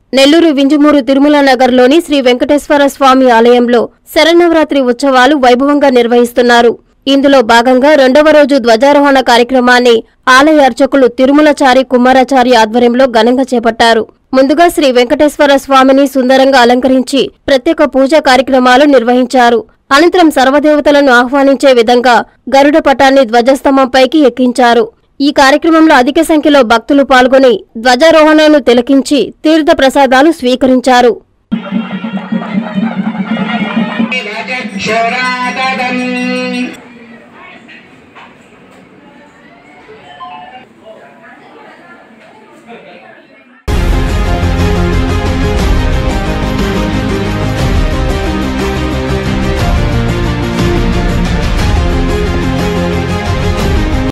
నెల్లూరు వింజమూరు తిరుమల నగర్లోని శ్రీ వెంకటేశ్వర స్వామి ఆలయంలో శరన్నవరాత్రి ఉత్సవాలు వైభవంగా నిర్వహిస్తున్నారు ఇందులో భాగంగా రెండవ రోజు ధ్వజారోహణ కార్యక్రమాన్ని ఆలయ అర్చకులు తిరుమలచారి కుమారాచారి ఆధ్వర్యంలో ఘనంగా చేపట్టారు ముందుగా శ్రీ వెంకటేశ్వర స్వామిని సుందరంగా అలంకరించి ప్రత్యేక పూజా కార్యక్రమాలు నిర్వహించారు అనంతరం సర్వదేవతలను ఆహ్వానించే విధంగా గరుడ పటాన్ని ధ్వజస్తంభంపైకి ఎక్కించారు ఈ కార్యక్రమంలో అధిక సంఖ్యలో భక్తులు పాల్గొని ధ్వజారోహణను తిలకించి తీర్థ ప్రసాదాలు స్వీకరించారు రాజక్షోరాదం